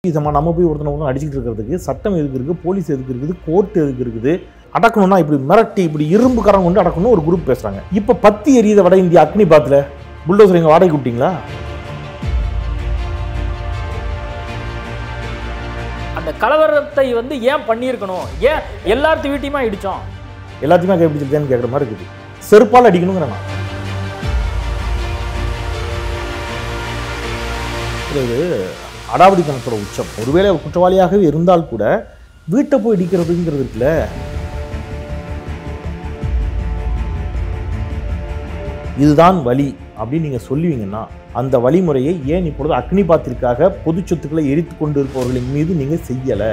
இதமாக நம்ம போய் ஒருத்தனை ஒருத்தன் அடிச்சுட்டு இருக்கிறதுக்கு சட்டம் எதுக்கு இருக்குது போலீஸ் எதுக்கு இருக்குது கோர்ட் எதுக்கு இருக்குது அடக்கணும்னா இப்படி மிரட்டி இப்படி இரும்பு கரம் கொண்டு அடக்கணும் ஒரு குரூப் பேசுகிறாங்க இப்போ பத்தி எரியுத வட இந்தியா அக்னி பாத்தில் புல்டோசர் எங்கள் வாடகை விட்டீங்களா அந்த கலவரத்தை வந்து ஏன் பண்ணியிருக்கணும் ஏன் எல்லாத்து வீட்டையுமா இடிச்சோம் எல்லாத்தையுமே கைப்பிடிச்சிருக்கேன்னு கேட்குற மாதிரி இருக்குது செருப்பால் அடிக்கணுங்கிற நான் இது அடாவடித்தனத்தோட உச்சம் ஒருவேளை அவர் குற்றவாளியாகவே இருந்தால் கூட வீட்டை போய் இடிக்கிறதுங்கிறது இருக்குல்ல இதுதான் வழி அப்படின்னு நீங்கள் சொல்லுவீங்கன்னா அந்த வழிமுறையை ஏன் இப்பொழுது அக்னி பாத்திற்காக பொது சொத்துக்களை எரித்து கொண்டு இருப்பவர்களின் மீது நீங்கள் செய்யலை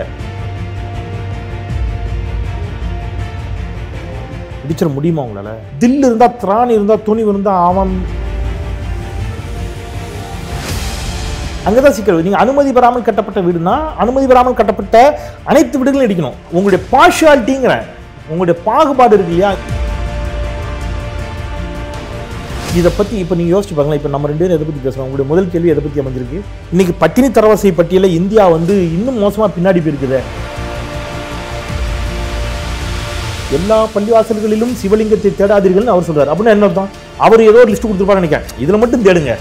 இடிச்சிட முடியுமா உங்களால தில் இருந்தா திராணி இருந்தா துணிவு இருந்தா அவன் அங்கதான் சிக்கல் நீங்க அனுமதி பெறாமல் கட்டப்பட்ட வீடுனா அனுமதி பெறாமல் கட்டப்பட்ட அனைத்து வீடுகளும் இடிக்கணும் உங்களுடைய பார்ஷியாலிட்டிங்கிற உங்களுடைய பாகுபாடு இருக்கு இல்லையா இதை பத்தி இப்ப நீங்க யோசிச்சு பாருங்களேன் இப்ப நம்ம ரெண்டு பேரும் எதை பத்தி பேசுறோம் உங்களுடைய முதல் கேள்வி எதை பத்தி அமைஞ்சிருக்கு இன்னைக்கு பட்டினி தரவரிசை பட்டியல இந்தியா வந்து இன்னும் மோசமா பின்னாடி போயிருக்குதே எல்லா பள்ளிவாசல்களிலும் சிவலிங்கத்தை தேடாதீர்கள்னு அவர் சொல்றாரு அப்படின்னா என்ன அர்த்தம் அவர் ஏதோ ஒரு லிஸ்ட் கொடுத்துருப்பாரு நினைக்கிறேன் இதுல மட்டும் தேடுங்க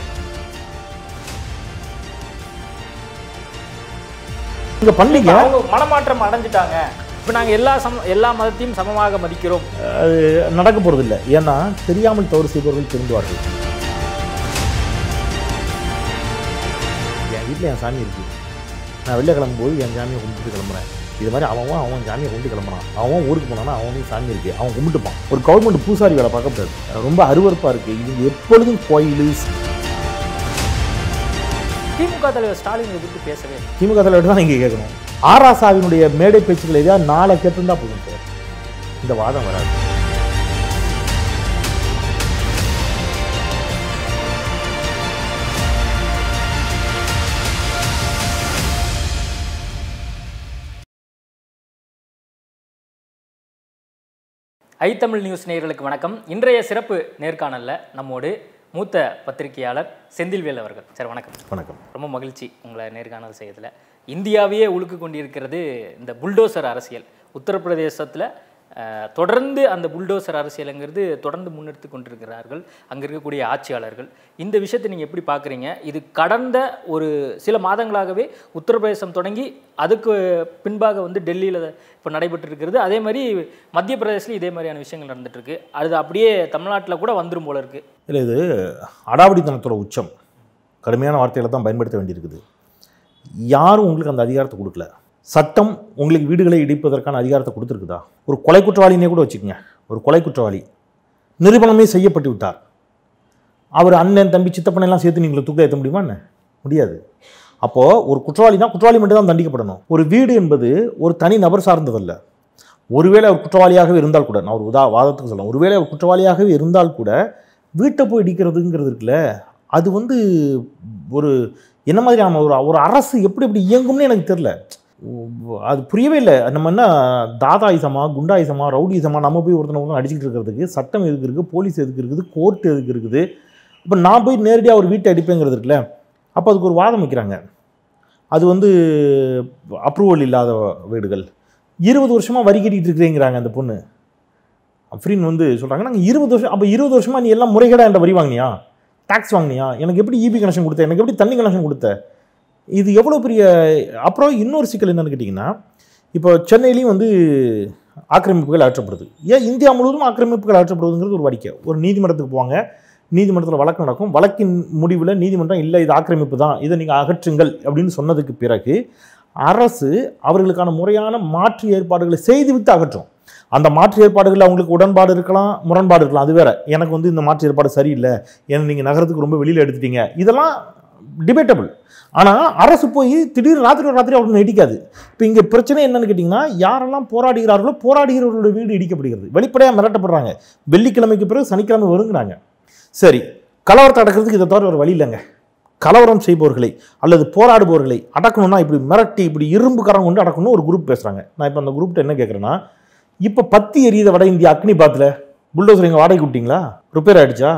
இங்க பண்ணீங்க அவங்க மனமாற்றம் அடைஞ்சிட்டாங்க இப்போ நாங்க எல்லா சம எல்லா மதத்தையும் சமமாக மதிக்கிறோம் அது நடக்க போறது இல்லை ஏன்னா தெரியாமல் தவறு செய்பவர்கள் திருந்துவார்கள் என் வீட்டில் என் சாமி இருக்கு நான் வெளில கிளம்பும்போது என் சாமியை கும்பிட்டு கிளம்புறேன் இது மாதிரி அவன் அவன் சாமியை கும்பிட்டு கிளம்புறான் அவன் ஊருக்கு போனானா அவனையும் சாமி இருக்கு அவன் கும்பிட்டுப்பான் ஒரு கவர்மெண்ட் பூசாரி வேலை பார்க்க முடியாது ரொம்ப அருவருப்பா இருக்கு இது எப்பொழுதும் கோயில் திமுக தலைவர் ஸ்டாலின் இதை குறித்து பேசவே இல்லை. திமுக தலைவர் தான் இங்கே கேட்கணும் ஆராசாவினுடைய மேடை பேச்சுக்கள் எதையா நாளை கேட்டிருந்தா போதும் சார் இந்த வாதம் வராது ஐ தமிழ் நியூஸ் நேயர்களுக்கு வணக்கம் இன்றைய சிறப்பு நேர்காணல்ல நம்மோடு மூத்த பத்திரிகையாளர் செந்தில்வேல் அவர்கள் சார் வணக்கம் வணக்கம் ரொம்ப மகிழ்ச்சி உங்களை நேர்காணல் செய்யறதுல இந்தியாவையே உழுக்கு கொண்டிருக்கிறது இந்த புல்டோசர் அரசியல் உத்தரப்பிரதேசத்தில் அஹ், தொடர்ந்து அந்த புல்டோசர் அரசியலுங்கிறது தொடர்ந்து முன்னெடுத்து கொண்டிருக்கிறார்கள் அங்கே இருக்கக்கூடிய ஆட்சியாளர்கள் இந்த விஷயத்தை நீங்கள் எப்படி பார்க்குறீங்க இது கடந்த ஒரு சில மாதங்களாகவே உத்தரப்பிரதேசம் தொடங்கி அதுக்கு பின்பாக வந்து டெல்லியில் இப்போ நடைபெற்று இருக்கிறது அதே மாதிரி மத்திய பிரதேசலையும் இதே மாதிரியான விஷயங்கள் நடந்துட்டு இருக்கு அது அப்படியே தமிழ்நாட்டில் கூட வந்துரும் போல இருக்கு இல்லை இது அடாவடித்தனத்தோட உச்சம் கடுமையான வார்த்தைகளை தான் பயன்படுத்த வேண்டியிருக்குது யாரும் உங்களுக்கு அந்த அதிகாரத்தை கொடுக்கல சட்டம் உங்களுக்கு வீடுகளை இடிப்பதற்கான அதிகாரத்தை கொடுத்துருக்குதா ஒரு கொலை குற்றவாளினே கூட வச்சுக்கோங்க ஒரு கொலை குற்றவாளி நிரூபணமே செய்யப்பட்டு விட்டார் அவர் அண்ணன் தம்பி சித்தப்பனை எல்லாம் சேர்த்து நீங்களை தூக்க ஏற்ற முடியுமா என்ன முடியாது அப்போது ஒரு குற்றவாளி தான் குற்றவாளி மட்டும் தான் தண்டிக்கப்படணும் ஒரு வீடு என்பது ஒரு தனி நபர் சார்ந்ததல்ல ஒருவேளை அவர் குற்றவாளியாகவே இருந்தால் கூட நான் ஒரு உதா வாதத்துக்கு சொல்லலாம் ஒருவேளை அவர் குற்றவாளியாகவே இருந்தால் கூட வீட்டை போய் இடிக்கிறதுங்கிறது இருக்குல்ல அது வந்து ஒரு என்ன மாதிரியான ஒரு ஒரு அரசு எப்படி எப்படி இயங்கும்னு எனக்கு தெரில அது புரியவே இல்லை நம்ம என்ன தாதாயிசமா குண்டாயிசமா ரவுடிசமா நம்ம போய் ஒருத்தனை ஒருத்தன் அடிச்சுக்கிட்டு இருக்கிறதுக்கு சட்டம் எதுக்கு இருக்குது போலீஸ் எதுக்கு இருக்குது கோர்ட் எதுக்கு இருக்குது இப்போ நான் போய் நேரடியாக ஒரு வீட்டை அடிப்பேங்கிறது இருக்குல்ல அப்போ அதுக்கு ஒரு வாதம் வைக்கிறாங்க அது வந்து அப்ரூவல் இல்லாத வீடுகள் இருபது வருஷமாக வரி கட்டிட்டு இருக்கிறேங்கிறாங்க அந்த பொண்ணு அப்படின்னு வந்து சொல்கிறாங்க நாங்கள் இருபது வருஷம் அப்போ இருபது வருஷமாக நீ எல்லாம் முறைகேடாக என்ற வரி வாங்கினியா டாக்ஸ் வாங்கினியா எனக்கு எப்படி இபி கனெக்ஷன் கொடுத்த எனக்கு எப்படி தண்ணி கனெக்ஷன் கொடுத்த இது எவ்வளோ பெரிய அப்புறம் இன்னொரு சிக்கல் என்னன்னு கேட்டிங்கன்னா இப்போ சென்னையிலையும் வந்து ஆக்கிரமிப்புகள் அகற்றப்படுது ஏன் இந்தியா முழுவதும் ஆக்கிரமிப்புகள் அகற்றப்படுவதுங்கிறது ஒரு வாடிக்கை ஒரு நீதிமன்றத்துக்கு போவாங்க நீதிமன்றத்தில் வழக்கு நடக்கும் வழக்கின் முடிவில் நீதிமன்றம் இல்லை இது ஆக்கிரமிப்பு தான் இதை நீங்கள் அகற்றுங்கள் அப்படின்னு சொன்னதுக்கு பிறகு அரசு அவர்களுக்கான முறையான மாற்று ஏற்பாடுகளை செய்துவிட்டு அகற்றும் அந்த மாற்று ஏற்பாடுகளில் அவங்களுக்கு உடன்பாடு இருக்கலாம் முரண்பாடு இருக்கலாம் அது வேற எனக்கு வந்து இந்த மாற்று ஏற்பாடு சரியில்லை ஏன்னா நீங்கள் நகரத்துக்கு ரொம்ப வெளியில் எடுத்துட்டீங்க இதெல்லாம் டிபேட்டபிள் ஆனால் அரசு போய் திடீர் ராத்திரி ராத்திரி அவங்க இடிக்காது இப்போ இங்கே பிரச்சனை என்னன்னு கேட்டிங்கன்னா யாரெல்லாம் போராடுகிறார்களோ போராடுகிறவர்களோட வீடு இடிக்கப்படுகிறது வெளிப்படையாக மிரட்டப்படுறாங்க வெள்ளிக்கிழமைக்கு பிறகு சனிக்கிழமை வருங்கிறாங்க சரி கலவரத்தை அடக்கிறதுக்கு இதை தவிர ஒரு வழி இல்லைங்க கலவரம் செய்பவர்களை அல்லது போராடுபவர்களை அடக்கணும்னா இப்படி மிரட்டி இப்படி இரும்பு கரம் கொண்டு அடக்கணும் ஒரு குரூப் பேசுகிறாங்க நான் இப்போ அந்த குரூப்ட்ட என்ன கேட்குறேன்னா இப்போ பத்தி எரியுத வட இந்தியா அக்னி பாத்தில் புல்டோசர் எங்கள் வாடகை விட்டீங்களா ரிப்பேர் ஆயிடுச்சா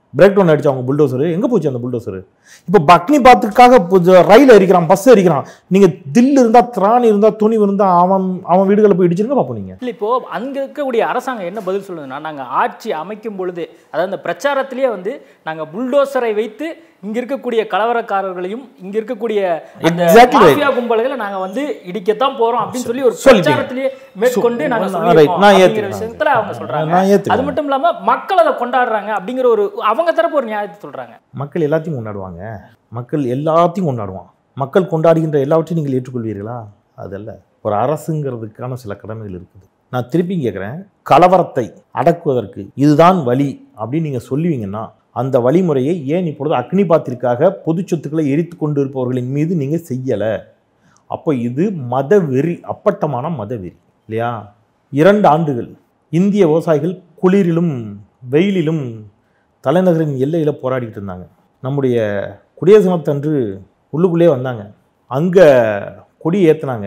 பிரேக் டவுன் அடிச்சு அவங்க புல்டோசர் எங்கே போச்சு அந்த புல்டோசர் இப்போ பக்னி பாத்துக்காக ரயில் எரிக்கிறான் பஸ் எரிக்கிறான் நீங்கள் தில் இருந்தால் திராணி இருந்தால் துணிவு இருந்தால் அவன் அவன் வீடுகளை போய் இடிச்சிருங்க பார்ப்போம் நீங்கள் இல்லை இப்போ அங்க இருக்கக்கூடிய அரசாங்கம் என்ன பதில் சொல்லுதுன்னா நாங்க ஆட்சி அமைக்கும் பொழுது அதாவது அந்த பிரச்சாரத்திலேயே வந்து நாங்க புல்டோசரை வைத்து இங்க இருக்கக்கூடிய கலவரக்காரர்களையும் இங்க இருக்கக்கூடிய அந்த Exactly right. மாஃபியா கும்பல்களை நாங்க வந்து இடிக்கத்தான் போறோம் அப்படின்னு சொல்லி ஒரு சொல்லிட்டீங்க. பிரச்சாரத்திலேயே மேற்கொண்டு நாங்க நான் சொல்லியிருக்கோம் right. நான் அப்படிங்கிற ஏத்துக்கிறேன். விஷயத்துல அவங்க சொல்றாங்க நான் ஏத்துக்கிறேன். அது மட்டும் இல்லாம மக்கள் அதை கொண்டாடுறாங்க அப்படிங்கிற ஒரு அவங்க தரப்பு ஒரு நியாயத்தை சொல்றாங்க மக்கள் எல்லாத்தையும் கொண்டாடுவாங்க மக்கள் எல்லாத்தையும் கொண்டாடுவான் மக்கள் கொண்டாடுகின்ற எல்லாவற்றையும் நீங்கள் ஏற்றுக்கொள்வீர்களா அதல்ல ஒரு அரசுங்கிறதுக்கான சில கடமைகள் இருக்குது நான் திருப்பி கேட்குறேன் கலவரத்தை அடக்குவதற்கு இதுதான் வழி அப்படின்னு நீங்கள் சொல்லுவீங்கன்னா அந்த வழிமுறையை ஏன் இப்பொழுது அக்னிபாத்திற்காக பொது சொத்துக்களை எரித்து கொண்டு இருப்பவர்களின் மீது நீங்கள் செய்யலை அப்போ இது மதவெறி அப்பட்டமான மதவெறி இல்லையா இரண்டு ஆண்டுகள் இந்திய விவசாயிகள் குளிரிலும் வெயிலிலும் தலைநகரின் எல்லையில் போராடிட்டு இருந்தாங்க நம்முடைய குடியரசு தினத்தன்று உள்ளுக்குள்ளே வந்தாங்க அங்கே கொடி ஏற்றுனாங்க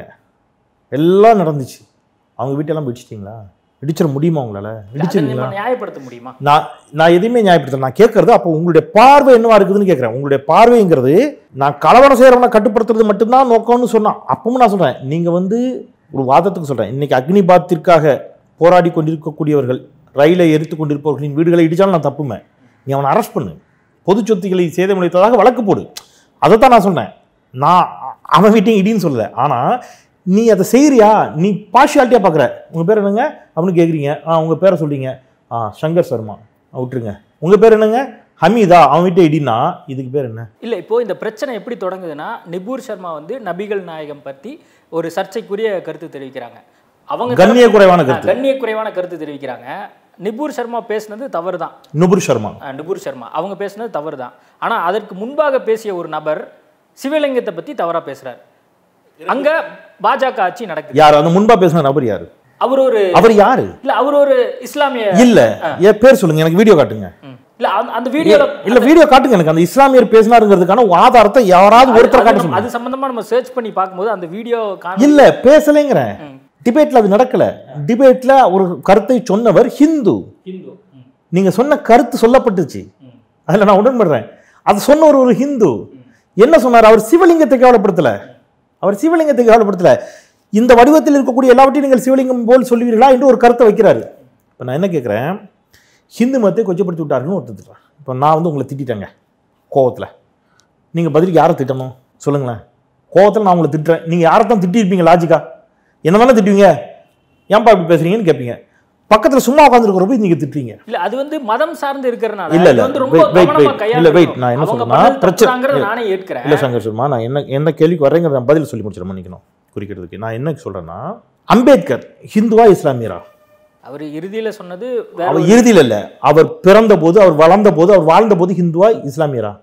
எல்லாம் நடந்துச்சு அவங்க வீட்டெல்லாம் இடிச்சிட்டிங்களா இடிச்சிட முடியுமா உங்களால் அதை இடிச்சிருங்களா நம்ம நியாயப்படுத்த முடியுமா நான் நான் எதையுமே நியாயப்படுத்தல நான் கேட்கறது அப்போ உங்களுடைய பார்வை என்னவா இருக்குதுன்னு கேட்குறேன் உங்களுடைய பார்வைங்கிறது நான் கலவரம் செய்கிறவனை கட்டுப்படுத்துறது மட்டும்தான் நோக்கம்னு சொன்னான் அப்பவும் நான் சொல்கிறேன் நீங்கள் வந்து ஒரு வாதத்துக்கு சொல்கிறேன் இன்னைக்கு அக்னிபாத்திற்காக போராடி கொண்டிருக்கக்கூடியவர்கள் ரயிலை எரித்து கொண்டிருப்பவர்களின் வீடுகளை இடிச்சாலும் நான் தப்புமே நீ அவனை அரெஸ்ட் பண்ணு பொது சொத்துக்களை சேதமளித்ததாக வழக்கு போடு அதை தான் நான் சொன்னேன் நான் அவன் வீட்டையும் இடின்னு சொல்லலை ஆனால் நீ அதை செய்கிறியா நீ பார்ஷியாலிட்டியாக பார்க்குற உங்கள் பேர் என்னங்க அப்படின்னு கேட்குறீங்க ஆ உங்கள் பேரை சொல்றீங்க ஆ சங்கர் சர்மா ஆ, விட்டுருங்க உங்கள் பேர் என்னங்க ஹமீதா அவன் வீட்டை இடினா இதுக்கு பேர் என்ன இல்லை இப்போ இந்த பிரச்சனை எப்படி தொடங்குதுன்னா நிபூர் சர்மா வந்து நபிகள் நாயகம் பற்றி ஒரு சர்ச்சைக்குரிய கருத்து தெரிவிக்கிறாங்க அவங்க கண்ணிய குறைவான கருத்து கண்ணிய குறைவான கருத்து தெரிவிக்கிறாங்க நிபூர் சர்மா பேசுனது தவறு தான் நுபுர் சர்மா நிபூர் சர்மா அவங்க பேசுனது தவறு தான் ஆனால் அதற்கு முன்பாக பேசிய ஒரு நபர் சிவலிங்கத்தை பற்றி தவறாக பேசுறாரு அங்க பாஜக ஆட்சி நடக்குது யார் அந்த முன்பா பேசின நபர் யாரு அவர் ஒரு அவர் யாரு இல்ல அவர் ஒரு இஸ்லாமிய இல்ல என் பேர் சொல்லுங்க எனக்கு வீடியோ காட்டுங்க ம். இல்ல அந்த- அந்த வீடியோல இல்ல வீடியோ காட்டுங்க எனக்கு அந்த இஸ்லாமியர் பேசினாருங்கிறதுக்கான ஆதாரத்தை யாராவது ஒருத்தர் காட்ட அது- சொல்லுங்க அது சம்பந்தமா நம்ம சர்ச் பண்ணி பார்க்கும்போது அந்த வீடியோ இல்ல பேசலைங்கிறேன் டிபேட்ல அது நடக்கல டிபேட்ல ஒரு கருத்தை சொன்னவர் ஹிந்து ஹிந்து நீங்க சொன்ன கருத்து சொல்லப்பட்டுச்சு அதுல நான் உடன்படுறேன் அது சொன்னவர் ஒரு ஹிந்து என்ன சொன்னார் அவர் சிவலிங்கத்தை கேவலப்படுத்தல அவர் சிவலிங்கத்தை கேவலப்படுத்தல இந்த வடிவத்தில் இருக்கக்கூடிய எல்லாவற்றையும் நீங்கள் சிவலிங்கம் போல் சொல்லுவீர்களா என்று ஒரு கருத்தை வைக்கிறாரு இப்போ நான் என்ன கேட்குறேன் ஹிந்து மதத்தை கொச்சப்படுத்தி விட்டாருன்னு ஒருத்தர் திட்டுறான் இப்போ நான் வந்து உங்களை திட்டிட்டேங்க கோவத்தில் நீங்கள் பதிலுக்கு யாரை திட்டணும் சொல்லுங்களேன் கோவத்தில் நான் உங்களை திட்டுறேன் நீங்கள் யாரை தான் திட்டிருப்பீங்க லாஜிக்கா என்ன தானே திட்டுவீங்க ஏன்பா இப்படி பேசுறீங்கன்னு கேட்பீங்க பக்கத்தில் சும்மா உட்காந்துருக்கிறப்ப நீங்கள் திட்டுறீங்க இல்ல அது வந்து மதம் சார்ந்து இருக்கிறனால இல்ல, இது இல்ல. வந்து ரொம்ப Wait, wait, கவனமா wait. கையாளணும். இல்ல, wait. நான் என்ன அவங்க சொல்றேன்னா, பண்ணது பிரச்சனை- தப்புதாங்கிறத இல்ல. நானே ஏற்கிறேன் இல்லை சங்கர் சர்மா நான் என்ன எந்த கேள்விக்கு வரேங்கிறத நான் பதில் சொல்லி முடிச்சிட மன்னிக்கணும் குறிக்கிறதுக்கு நான் என்ன சொல்கிறேன்னா அம்பேத்கர் ஹிந்துவா இஸ்லாமியரா அவர் இறுதியில சொன்னது வேற அவர் இறுதியில் இல்லை அவர் பிறந்த போது அவர் வளர்ந்த போது அவர் வாழ்ந்த போது ஹிந்துவா இஸ்லாமியரா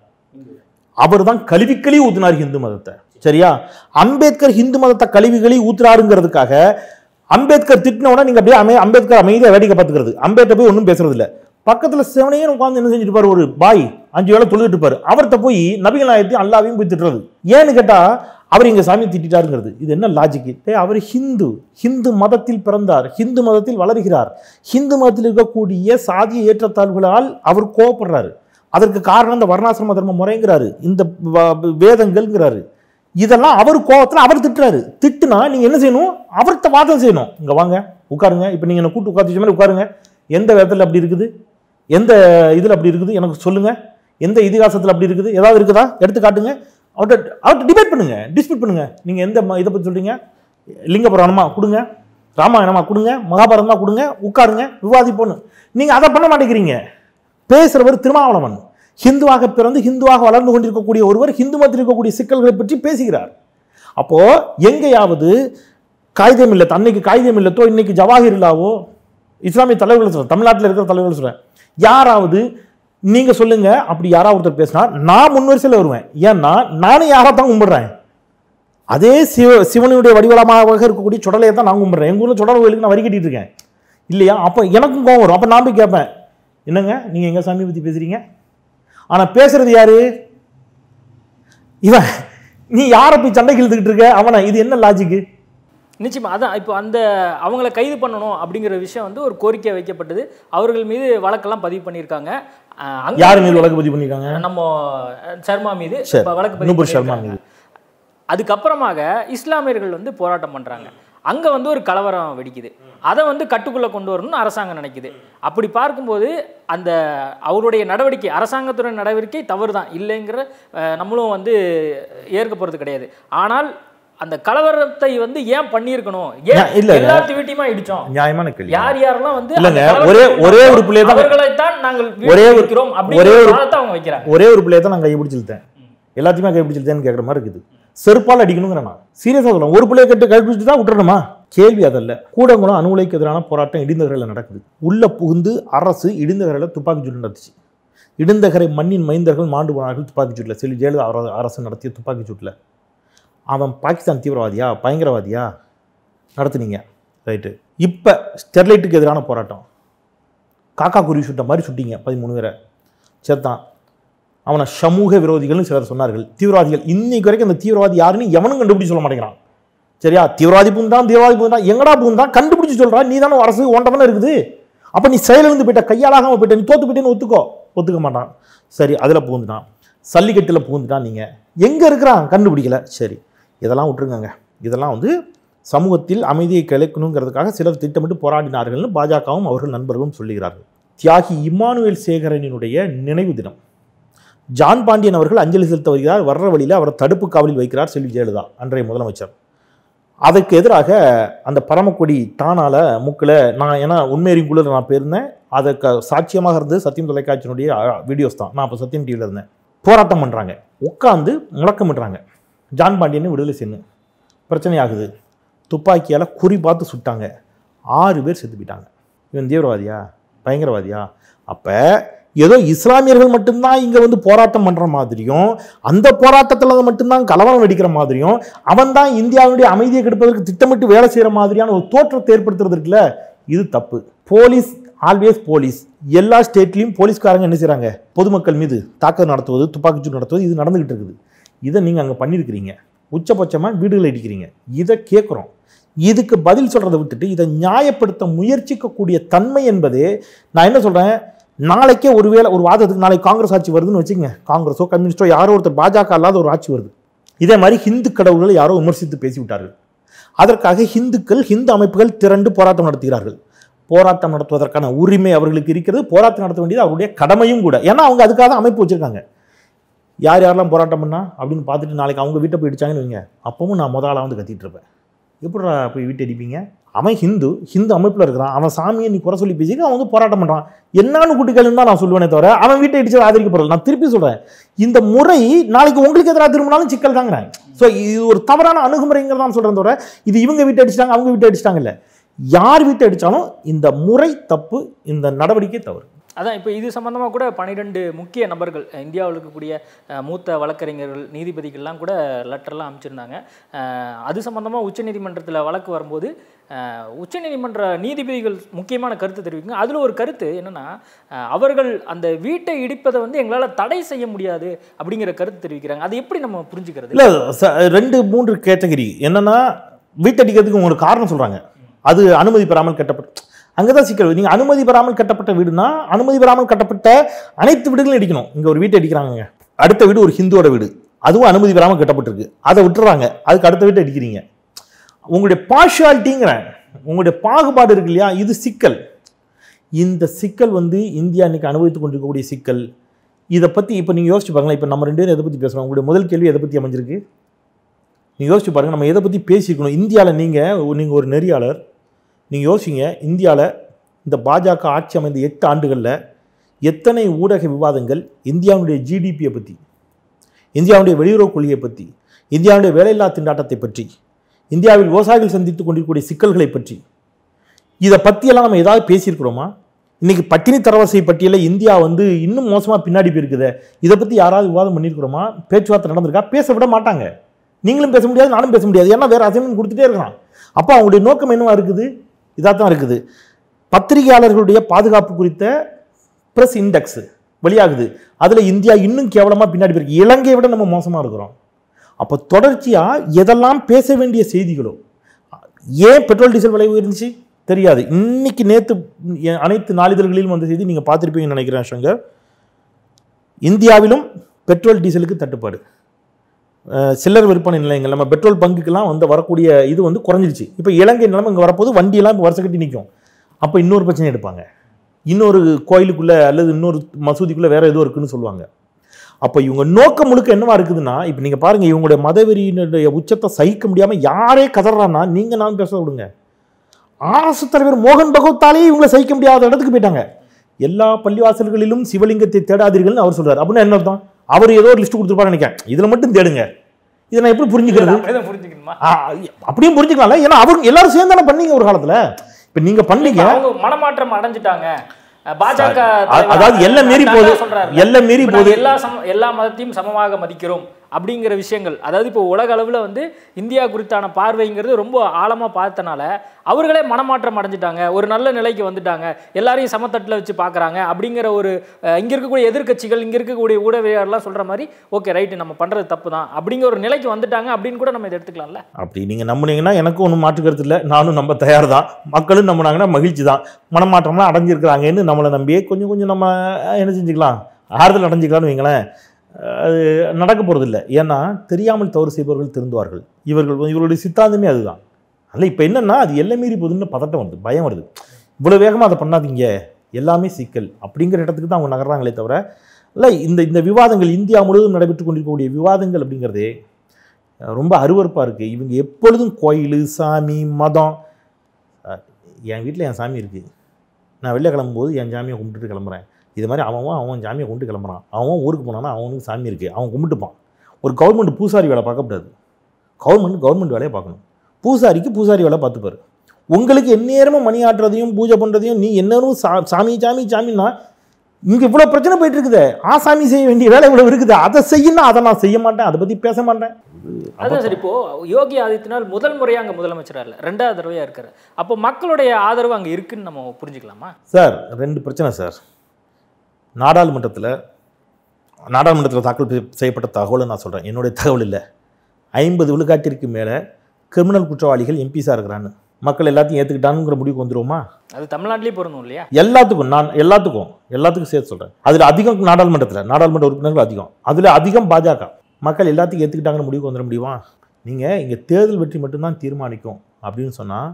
அவர் தான் கழுவி கழுவி ஊத்தினார் ஹிந்து மதத்தை சரியா அம்பேத்கர் ஹிந்து மதத்தை கழுவி கழுவி ஊத்துறாருங்கிறதுக்காக அம்பேத்கர் திட்டினோட நீங்க அப்படியே அமை அம்பேத்கர் அமைதியாக வேடிக்கை பார்த்துக்கிறது அம்பேத்கர் போய் ஒன்றும் பேசுறது இல்ல பக்கத்துல சிவனையே உட்காந்து என்ன செஞ்சுட்டு இருப்பாரு ஒரு பாய் அஞ்சு வேளை தொழுதுட்டு இருப்பாரு அவர்கிட்ட போய் நபிகள் நாயத்தையும் அல்லாவையும் போய் திட்டுறது ஏன்னு கேட்டா அவர் எங்க சாமி திட்டாருங்கிறது இது என்ன லாஜிக் அவர் ஹிந்து ஹிந்து மதத்தில் பிறந்தார் ஹிந்து மதத்தில் வளர்கிறார் ஹிந்து மதத்தில் இருக்கக்கூடிய சாதிய ஏற்றத்தாழ்வுகளால் அவர் கோவப்படுறாரு அதற்கு காரணம் இந்த வர்ணாசிரம தர்ம முறைங்கிறாரு இந்த வ- வேதங்கள்ங்கிறாரு இதெல்லாம் அவர் கோவத்தில் அவர் திட்டுறாரு திட்டுனா நீங்க என்ன செய்யணும் அவர்கிட்ட வாதம் செய்யணும் இங்க வாங்க உட்காருங்க இப்போ நீங்க என்ன கூட்டு உட்காந்து மாதிரி உட்காருங்க எந்த வேதத்தில் அப்படி இருக்குது எந்த இதில் அப்படி இருக்குது எனக்கு சொல்லுங்க எந்த இதிகாசத்தில் அப்படி இருக்குது ஏதாவது இருக்குதா எடுத்து காட்டுங்க அவர்கிட்ட அவர்கிட்ட டிபேட் பண்ணுங்க டிஸ்பியூட் பண்ணுங்க நீங்க எந்த ம- இதை பற்றி சொல்றீங்க லிங்க புராணமா கொடுங்க ராமாயணமா கொடுங்க மகாபாரதமா கொடுங்க உட்காருங்க விவாதிப்போன்னு நீங்க அதை பண்ண மாட்டேங்கிறீங்க பேசுறவர் திருமாவளவன் ஹிந்துவாக பிறந்து ஹிந்துவாக வளர்ந்து கொண்டிருக்கக்கூடிய ஒருவர் ஹிந்து மதத்தில் இருக்கக்கூடிய சிக்கல்களை பற்றி பேசுகிறார் அப்போ எங்கேயாவது காகிதம் இல்லத்து அன்னைக்கு காகிதம் இல்லத்தோ இன்னைக்கு ஜவாஹிர்லாவோ இஸ்லாமிய தலைவர்கள் சொல்றேன் தமிழ்நாட்டில் இருக்கிற தலைவர்கள் சொல்றேன் யாராவது நீங்க சொல்லுங்க அப்படி யாராவது ஒருத்தர் பேசினா நான் முன்வரிசையில் வருவேன் ஏன்னா நானும் யாரா தான் கும்பிடுறேன் அதே சிவ சிவனுடைய வடிவலமாக இருக்கக்கூடிய சுடலையை தான் நான் கும்பிடுறேன் எங்கள் ஊரில் சுடலை கோயிலுக்கு நான் வரி கட்டிட்டு இருக்கேன் இல்லையா அப்போ எனக்கும் கோவம் வரும் அப்போ நான் போய் கேட்பேன் என்னங்க நீங்கள் எங்கள் சாமியை பற்றி பேசுகிறீங்க ஆனால் பேசுறது யாரு இவன் நீ யாரை போய் சண்டைக்கு இழுத்துக்கிட்டு இருக்க அவனை இது என்ன லாஜிக்கு நிச்சயமா அதான் இப்போ அந்த அவங்கள கைது பண்ணணும் அப்படிங்கிற விஷயம் வந்து ஒரு கோரிக்கை வைக்கப்பட்டது அவர்கள் மீது வழக்கெல்லாம் பதிவு பண்ணியிருக்காங்க அஹ், அங்க யார் மீது வழக்கு பதிவு பண்ணியிருக்காங்க நம்ம அஹ், சர்மா மீது சரி. இப்ப வழக்கு பதிவு நூபுர் சர்மா பண்ணியிருக்காங்க. அதுக்கப்புறமாக இஸ்லாமியர்கள் வந்து போராட்டம் பண்றாங்க அங்க வந்து ஒரு கலவரம் வெடிக்குது அதை வந்து கட்டுக்குள்ள கொண்டு வரணும்னு அரசாங்கம் நினைக்குது அப்படி பார்க்கும்போது அந்த அவருடைய நடவடிக்கை அரசாங்கத்துடைய நடவடிக்கை தவறு தான் இல்லைங்கிற அஹ், நம்மளும் வந்து ஏற்க போறது கிடையாது ஆனால் அந்த கலவரத்தை வந்து ஏன் பண்ணியிருக்கணும் ஏன் ஏன் இல்ல, இல்ல. எல்லாத்து வீட்டையுமா இடிச்சோம் நியாயமான கேள்வி யார் யாரெல்லாம் வந்து இல்லைங்க, அந்த ஒரே- கலவரத்தை ஒரே ஒரு பிள்ளையை தான் அவர்களைத்தான் நாங்கள் ஒரே ஒரு- இருக்கிறோம் ஒரே அப்படிங்கிற ஒரு- வாதத்தை அவங்க வைக்கிறாங்க ஒரே ஒரு பிள்ளையை தான் நான் கைப்பிடிச்சிருத்தேன் எல்லாத்தையுமே கைப்பிடிச்சிருத்தேன்னு கேட்குற மாதிரி இருக்குது செருப்பால் அடிக்கணுங்கிற நான் சீரியஸாக சொல்றேன் ஒரு பிள்ளையை கட்டு கைப்பிடிச்சிட்டு தான் விட்டுறணுமா கேள்வி அதல்ல கூடங்குளம் அணுகுலைக்கு எதிரான போராட்டம் இடிந்தகரையில் நடக்குது உள்ள புகுந்து அரசு இடிந்தகரையில் துப்பாக்கி சூடு நடத்துச்சு இடிந்தகரை மண்ணின் மைந்தர்கள் மாண்டு போனார்கள் துப்பாக்கி சூட்டில் செல்வி ஜெயலலிதா அர- அரசு நடத்திய துப்பாக்கி சூட்டில் அவன் பாகிஸ்தான் தீவிரவாதியா பயங்கரவாதியா நடத்துனீங்க ரைட்டு இப்போ ஸ்டெர்லைட்டுக்கு எதிரான போராட்டம் காக்கா குருவி சுட்ட மாதிரி சுட்டீங்க பதிமூணு பேரை சேர்த்தான் அவனை சமூக விரோதிகள்னு சிலர் சொன்னார்கள் தீவிரவாதிகள் இன்னைக்கு வரைக்கும் அந்த தீவிரவாதி யாருன்னு எவனும் கண்டுபிடிச்சு சொல்ல மாட்டேங்கிறான் சரியா தீவிரவாதி பூந்தான் தீவிரவாதி பூந்தான் எங்கடா பூந்தான் கண்டுபிடிச்சு சொல்றா நீ தானே அரசு ஓண்ட தானே இருக்குது அப்போ நீ செயலிழந்து போயிட்ட கையாளாகாம போயிட்ட நீ தோத்து போயிட்டேன்னு ஒத்துக்கோ ஒத்துக்க மாட்டான் சரி அதில் பூந்துட்டான் சல்லிக்கட்டில் பூந்துட்டான் நீங்கள் எங்கே இருக்கிறான் கண்டுபிடிக்கல சரி இதெல்லாம் விட்டுருங்கங்க இதெல்லாம் வந்து சமூகத்தில் அமைதியை கிளைக்கணுங்கிறதுக்காக சிலர் திட்டமிட்டு போராடினார்கள்னு பாஜகவும் அவர்கள் நண்பர்களும் சொல்லுகிறார்கள் தியாகி இம்மானுவேல் சேகரனினுடைய நினைவு தினம் ஜான் பாண்டியன் அவர்கள் அஞ்சலி செலுத்த வருகிறார் வர்ற வழியில் அவரை தடுப்பு காவலில் வைக்கிறார் செல்வி ஜெயலலிதா அன்றைய முதலமைச்சர் அதற்கு எதிராக அந்த பரமக்கொடி தானால மூக்கில் நான் ஏன்னா உண்மையறியும் குழுவில் நான் போயிருந்தேன் அதற்கு சாட்சியமாக இருந்தது சத்தியம் தொலைக்காட்சியினுடைய வீடியோஸ் தான் நான் அப்போ சத்தியம் டிவியில் இருந்தேன் போராட்டம் பண்ணுறாங்க உட்காந்து முழக்கமிடுறாங்க ஜான் பாண்டியனை விடுதலை செய்யணும் பிரச்சனையாகுது துப்பாக்கியால் குறி பார்த்து சுட்டாங்க ஆறு பேர் செத்து போயிட்டாங்க இவன் தீவிரவாதியா பயங்கரவாதியா அப்போ ஏதோ இஸ்லாமியர்கள் மட்டும்தான் இங்கே வந்து போராட்டம் பண்ணுற மாதிரியும் அந்த போராட்டத்தில் மட்டும்தான் கலவரம் வெடிக்கிற மாதிரியும் அவன் தான் இந்தியாவுடைய அமைதியை கெடுப்பதற்கு திட்டமிட்டு வேலை செய்கிற மாதிரியான ஒரு தோற்றத்தை ஏற்படுத்துறது இருக்குல்ல இது தப்பு போலீஸ் ஆல்வேஸ் போலீஸ் எல்லா ஸ்டேட்லேயும் போலீஸ்காரங்க என்ன செய்கிறாங்க பொதுமக்கள் மீது தாக்குதல் நடத்துவது துப்பாக்கிச்சூடு நடத்துவது இது நடந்துகிட்டு இருக்குது இதை நீங்கள் அங்கே பண்ணியிருக்கிறீங்க உச்சபட்சமாக வீடுகள் இடிக்கிறீங்க இதை கேட்குறோம் இதுக்கு பதில் சொல்கிறத விட்டுட்டு இதை நியாயப்படுத்த முயற்சிக்கக்கூடிய தன்மை என்பதே நான் என்ன சொல்கிறேன் நாளைக்கே ஒருவேளை ஒரு வாதத்துக்கு நாளைக்கு காங்கிரஸ் ஆட்சி வருதுன்னு வச்சுக்கங்க காங்கிரஸோ கம்யூனிஸ்டோ யாரோ ஒருத்தர் பாஜக அல்லாத ஒரு ஆட்சி வருது இதே மாதிரி ஹிந்து கடவுள்களை யாரோ விமர்சித்து பேசிவிட்டார்கள் அதற்காக ஹிந்துக்கள் ஹிந்து அமைப்புகள் திரண்டு போராட்டம் நடத்துகிறார்கள் போராட்டம் நடத்துவதற்கான உரிமை அவர்களுக்கு இருக்கிறது போராட்டம் நடத்த வேண்டியது அவருடைய கடமையும் கூட ஏன்னா அவங்க அதுக்காக தான் அமைப்பு வச்சிருக்காங்க யார் யாரெல்லாம் போராட்டம் பண்ணா அப்படின்னு பார்த்துட்டு நாளைக்கு அவங்க வீட்டை போய் இடிச்சாங்கன்னு வைங்க அப்பவும் நான் முதலாக வந்து கத்திட்டு இருப்பேன் எப்படிடா போய் வீட்டை அடிப்பீங்க அவன் ஹிந்து ஹிந்து அமைப்பில் இருக்கிறான் அவன் சாமியை நீ குறை சொல்லி பேசிக்க அவன் வந்து போராட்டம் பண்ணுறான் என்னான்னு கூட்டுக்கலுன்னு தான் நான் சொல்லுவேனே தவிர அவன் வீட்டை இடிச்சு ஆதரிக்கப்படுறது நான் திருப்பி சொல்கிறேன் இந்த முறை நாளைக்கு உங்களுக்கு எதிராக திரும்பினாலும் சிக்கல் தாங்கிறேன் ஸோ இது ஒரு தவறான அணுகுமுறைங்கிறத நான் சொல்கிறேன் தவிர இது இவங்க வீட்டை அடிச்சிட்டாங்க அவங்க வீட்டை அடிச்சிட்டாங்க இல்லை யார் வீட்டை அடித்தாலும் இந்த முறை தப்பு இந்த நடவடிக்கை தவறு அதான் இப்போ இது சம்பந்தமாக கூட பன்னிரெண்டு முக்கிய நபர்கள் அஹ், இந்தியாவில் இருக்கக்கூடிய அஹ், மூத்த வழக்கறிஞர்கள் நீதிபதிகள்லாம் கூட லெட்டர்லாம் அமைச்சிருந்தாங்க அஹ், அது சம்பந்தமாக உச்சநீதிமன்றத்தில் வழக்கு வரும்போது அஹ், உச்சநீதிமன்ற நீதிபதிகள் முக்கியமான கருத்து தெரிவிக்குங்க அதில் ஒரு கருத்து என்னன்னா அஹ், அவர்கள் அந்த வீட்டை இடிப்பதை வந்து எங்களால் தடை செய்ய முடியாது அப்படிங்கிற கருத்து தெரிவிக்கிறாங்க அது எப்படி நம்ம புரிஞ்சுக்கிறது இல்லை ரெண்டு மூன்று கேட்டகரி என்னன்னா வீட்டடிக்கிறதுக்கு உங்களுக்கு காரணம் சொல்கிறாங்க அது அனுமதி பெறாமல் கட்டப்பட்ட அங்கே தான் சிக்கல் நீங்கள் அனுமதி பெறாமல் கட்டப்பட்ட வீடுனா அனுமதி பெறாமல் கட்டப்பட்ட அனைத்து வீடுகளும் இடிக்கணும் இங்கே ஒரு வீட்டை அடிக்கிறாங்க அடுத்த வீடு ஒரு ஹிந்துவோட வீடு அதுவும் அனுமதி பெறாமல் கட்டப்பட்டிருக்கு அதை விட்டுறாங்க அதுக்கு அடுத்த வீட்டை அடிக்கிறீங்க உங்களுடைய பார்ஷியாலிட்டிங்கிறேன் உங்களுடைய பாகுபாடு இருக்கு இல்லையா இது சிக்கல் இந்த சிக்கல் வந்து இந்தியா இன்னைக்கு அனுபவித்துக் கொண்டிருக்கக்கூடிய சிக்கல் இதை பற்றி இப்போ நீங்கள் யோசிச்சு பாருங்களேன் இப்போ நம்ம ரெண்டு பேரும் எதை பற்றி பேசுகிறோம் உங்களுடைய முதல் கேள்வி எதை பற்றி அமைஞ்சிருக்கு நீங்கள் யோசிச்சு பாருங்கள் நம்ம எதை பற்றி பேசிக்கணும் இந்தியாவில் நீங்கள் நீங்கள் ஒரு நெறியாளர் நீங்கள் யோசிங்க இந்தியாவில் இந்த பாஜக ஆட்சி அமைந்த எட்டு ஆண்டுகளில் எத்தனை ஊடக விவாதங்கள் இந்தியாவுடைய ஜிடிபியை பற்றி இந்தியாவுடைய வெளியுறவு கொள்கையை பற்றி இந்தியாவுடைய வேலையில்லா திண்டாட்டத்தை பற்றி இந்தியாவில் விவசாயிகள் சந்தித்துக் கொண்டிருக்கக்கூடிய சிக்கல்களை பற்றி இதை பற்றியெல்லாம் நம்ம ஏதாவது பேசியிருக்கிறோமா இன்னைக்கு பட்டினி தரவரிசை பட்டியலில் இந்தியா வந்து இன்னும் மோசமாக பின்னாடி போயிருக்குதே இதை பற்றி யாராவது விவாதம் பண்ணியிருக்கிறோமா பேச்சுவார்த்தை நடந்திருக்கா பேச விட மாட்டாங்க நீங்களும் பேச முடியாது நானும் பேச முடியாது ஏன்னா வேறு அசைன்மெண்ட் கொடுத்துட்டே இருக்கிறான் அப்போ அவங்களுடைய நோக்கம் என்னவா இருக்குது இதாக தான் இருக்குது பத்திரிகையாளர்களுடைய பாதுகாப்பு குறித்த ப்ரெஸ் இண்டெக்ஸ் வெளியாகுது அதில் இந்தியா இன்னும் கேவலமாக பின்னாடி போயிருக்கு இலங்கையை விட நம்ம மோசமாக இருக்கிறோம் அப்போ தொடர்ச்சியாக எதெல்லாம் பேச வேண்டிய செய்திகளோ ஏன் பெட்ரோல் டீசல் விலை உயர்ந்துச்சு தெரியாது இன்னைக்கு நேற்று அனைத்து நாளிதழ்களிலும் வந்த செய்தி நீங்கள் பார்த்துருப்பீங்கன்னு நினைக்கிறேன் சங்கர் இந்தியாவிலும் பெட்ரோல் டீசலுக்கு தட்டுப்பாடு அஹ் சில்லறை விற்பனை நிலையங்கள் நம்ம பெட்ரோல் பங்குக்கெல்லாம் வந்து வரக்கூடிய இது வந்து குறைஞ்சிருச்சு இப்போ இலங்கை நிலைமை இங்கே வரப்போது வண்டியெல்லாம் இப்போ வருஷம் கட்டி நிற்கும் அப்போ இன்னொரு பிரச்சனை எடுப்பாங்க இன்னொரு கோயிலுக்குள்ளே அல்லது இன்னொரு மசூதிக்குள்ளே வேற ஏதோ இருக்குன்னு சொல்லுவாங்க அப்போ இவங்க நோக்கம் முழுக்க என்னவா இருக்குதுன்னா இப்போ நீங்கள் பாருங்கள் இவங்களுடைய மதவெறியினுடைய உச்சத்தை சகிக்க முடியாமல் யாரே கதறான்னா நீங்கள் நான் பேச விடுங்க அரசு தலைவர் மோகன் பகவத்தாலே இவங்களை சகிக்க முடியாத இடத்துக்கு போயிட்டாங்க எல்லா பள்ளிவாசல்களிலும் சிவலிங்கத்தை தேடாதீர்கள்னு அவர் சொல்றாரு அப்படின்னு என்ன அர்த்தம் அவர் ஏதோ ஒரு லிஸ்ட் கொடுத்துருப்பாரு நினைக்கிறேன் இதில் மட்டும் தேடுங்க இதை நான் எப்படி புரிஞ்சுக்கிறது அப்படிதான் புரிஞ்சுக்கணுமா ஆ, அப்படியும் புரிஞ்சுக்கலாம்ல ஏன்னா அவங்க எல்லாரும் சேர்ந்து தானே பண்ணீங்க ஒரு காலத்துல இப்போ நீங்க பண்ணீங்க அவங்க மனமாற்றம் அடைஞ்சிட்டாங்க அஹ் பாஜக அ- தலைவர் அதாவது எல்லை மீறி தண்டா போகுது. சொல்றாரு. எல்லை மீறி இப்ப நாங்க போகுது. எல்லா சம எல்லா மதத்தையும் சமமாக மதிக்கிறோம் அப்படிங்கிற விஷயங்கள் அதாவது இப்போ உலக அளவில் வந்து இந்தியா குறித்தான பார்வைங்கிறது ரொம்ப ஆழமாக பார்த்தனால அவர்களே மனமாற்றம் அடைஞ்சிட்டாங்க ஒரு நல்ல நிலைக்கு வந்துட்டாங்க எல்லாரையும் சமத்தட்டில் வச்சு பார்க்குறாங்க அப்படிங்கிற ஒரு அஹ், இங்க இருக்கக்கூடிய எதிர்க்கட்சிகள் இங்க இருக்கக்கூடிய ஊடகவியாளர்லாம் சொல்ற மாதிரி ஓகே ரைட்டு நம்ம பண்றது தப்பு தான் அப்படிங்கிற ஒரு நிலைக்கு வந்துட்டாங்க அப்படின்னு கூட நம்ம இதை எடுத்துக்கலாம்ல அப்படி நீங்க நம்புனீங்கன்னா எனக்கும் ஒன்றும் மாற்று கருத்து இல்லை நானும் நம்ப தயார் தான் மக்களும் நம்பினாங்கன்னா மகிழ்ச்சி தான் மனமாற்றம்லாம் அடைஞ்சிருக்கிறாங்கன்னு நம்மளை நம்பியே கொஞ்சம் கொஞ்சம் நம்ம அஹ், என்ன செஞ்சுக்கலாம் ஆறுதல் அடைஞ்சிக்கலாம்னு வைங்களேன் அது நடக்க போகிறதில்ல ஏன்னா தெரியாமல் தவறு செய்பவர்கள் திருந்துவார்கள் இவர்கள் இவர்களுடைய சித்தாந்தமே அதுதான் அல்ல இப்போ என்னன்னா அது எல்லை மீறி போகுதுன்னு பதட்டம் வருது பயம் வருது இவ்வளோ வேகமாக அதை பண்ணாதீங்க எல்லாமே சிக்கல் அப்படிங்கிற இடத்துக்கு தான் அவங்க நகர்றாங்களே தவிர இல்லை இந்த இந்த விவாதங்கள் இந்தியா முழுவதும் நடைபெற்று கொண்டிருக்கக்கூடிய விவாதங்கள் அப்படிங்கிறதே அஹ், ரொம்ப அருவருப்பாக இருக்குது இவங்க எப்பொழுதும் கோயில் சாமி மதம் அஹ், என் வீட்டில் என் சாமி இருக்குது நான் வெளில கிளம்பும்போது என் சாமியை கும்பிட்டுட்டு கிளம்புறேன் இது மாதிரி அவன் அவன் சாமியை கும்பிட்டு கிளம்புறான் அவன் ஊருக்கு போனான்னா அவனுக்கு சாமி இருக்குது அவன் கும்பிட்டுப்பான் ஒரு கவர்மெண்ட் பூசாரி வேலை பார்க்கக்கூடாது கவர்மெண்ட் கவர்மெண்ட் வேலையை பார்க்கணும் பூசாரிக்கு பூசாரி வேலை பார்த்துப்பாரு உங்களுக்கு எந்நேரமும் மணி ஆட்டுறதையும் பூஜை பண்ணுறதையும் நீ என்னரும் சா சாமி சாமி சாமின்னா இங்கே இவ்வளோ பிரச்சனை போயிட்டு இருக்குதே ஆசாமி செய்ய வேண்டிய வேலை இவ்வளோ இருக்குது அதை செய்யணும் அதை நான் செய்ய மாட்டேன் அதை பற்றி பேச மாட்டேன் அதான் சரி இப்போ யோகி ஆதித்யநாத் முதல் முறையா அங்க முதலமைச்சரா இல்ல ரெண்டாவது தடவையா இருக்காரு அப்போ மக்களுடைய ஆதரவு அங்க இருக்குன்னு நம்ம புரிஞ்சுக்கலாமா சார் ரெண்டு பிரச்சனை சார் நாடாளுமன்றத்தில் நாடாளுமன்றத்தில் தாக்கல் செய்ய- செய்யப்பட்ட தகவலை நான் சொல்கிறேன் என்னுடைய தகவல் இல்லை ஐம்பது விழுக்காட்டிற்கு மேலே கிரிமினல் குற்றவாளிகள் எம்பிஸாக இருக்கிறான்னு மக்கள் எல்லாத்தையும் ஏற்றுக்கிட்டானுங்கிற முடிவுக்கு வந்துருவோமா அது தமிழ்நாட்டிலேயே பொருந்தும் இல்லையா எல்லாத்துக்கும் நான் எல்லாத்துக்கும் எல்லாத்துக்கும் சேர்த்து சொல்கிறேன் அதில் அதிகம் நாடாளுமன்றத்தில் நாடாளுமன்ற உறுப்பினர்கள் அதிகம் அதில் அதிகம் பாஜக மக்கள் எல்லாத்தையும் ஏற்றுக்கிட்டாங்கன்னு முடிவுக்கு வந்துட முடியுமா நீங்கள் இங்கே தேர்தல் வெற்றி மட்டும்தான் தீர்மானிக்கும் அப்படின்னு சொன்னால்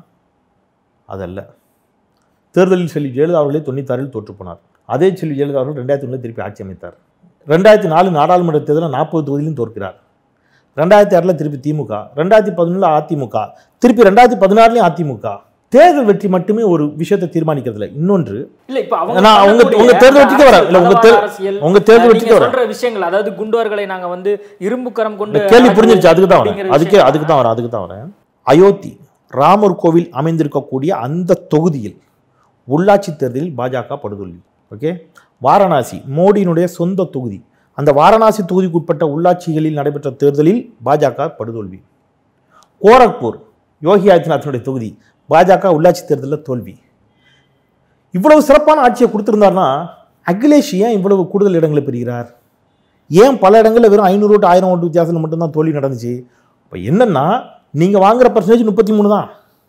அதல்ல தேர்தலில் செல்வி ஜெயலலிதா அவர்களே தொண்ணூத்தாறில் தோற்று போனார் அதே செல்வி ஜெயலலிதா அவர்கள் ரெண்டாயிரத்தி ஒன்றில் திருப்பி ஆட்சி அமைத்தார் ரெண்டாயிரத்தி நாலு நாடாளுமன்ற தேர்தலில் நாற்பது தொகுதியிலும் தோற்கிறார் ரெண்டாயிரத்தி ஆறில் திருப்பி திமுக ரெண்டாயிரத்தி பதினொன்றில் அதிமுக திருப்பி ரெண்டாயிரத்தி பதினாறுலையும் அதிமுக தேர்தல் வெற்றி மட்டுமே ஒரு விஷயத்தை தீர்மானிக்கிறதுல இன்னொன்று இல்ல இப்ப அவங்க நான் உங்க- பண்ணக்கூடிய உங்க தேர்தல் அந்த வெற்றிக்கு வரேன். இல்ல, உங்க மதவாத தேர்- அரசியல், உங்க தேர்தல் அஹ், வெற்றிக்கு நீங்க வரேன். சொல்ற விஷயங்கள் அதாவது குண்டோர்களை நாங்க வந்து இரும்பு கரம் கொண்டு இந்த கேள்வி அடக்குவோம் புரிஞ்சிருச்சு அதுக்கு தான் வரேன் அப்படிங்கிற அதுக்கே விஷயம். அதுக்கு தான் வரேன் அதுக்கு தான் வரேன் அயோத்தி ராமர் கோவில் அமைந்திருக்கக்கூடிய அந்த தொகுதியில் உள்ளாட்சி தேர்தலில் பாஜக படுதோல்வி ஓகே வாரணாசி மோடியினுடைய சொந்த தொகுதி அந்த வாரணாசி தொகுதிக்குட்பட்ட உள்ளாட்சிகளில் நடைபெற்ற தேர்தலில் பாஜக படுதோல்வி கோரக்பூர் யோகி ஆதித்யநாத்தினுடைய தொகுதி பாஜக உள்ளாட்சி தேர்தலில் தோல்வி இவ்வளவு சிறப்பான ஆட்சியை கொடுத்திருந்தாருன்னா அகிலேஷ் ஏன் இவ்வளவு கூடுதல் இடங்களை பெறுகிறார் ஏன் பல இடங்களில் வெறும் ஐநூறு ஓட்டு ஆயிரம் ஓட்டு வித்தியாசத்தில் மட்டும்தான் தோல்வி நடந்துச்சு இப்போ என்னன்னா நீங்கள் வாங்குற பர்சன்டேஜ் முப்பத்தி மூணு தான்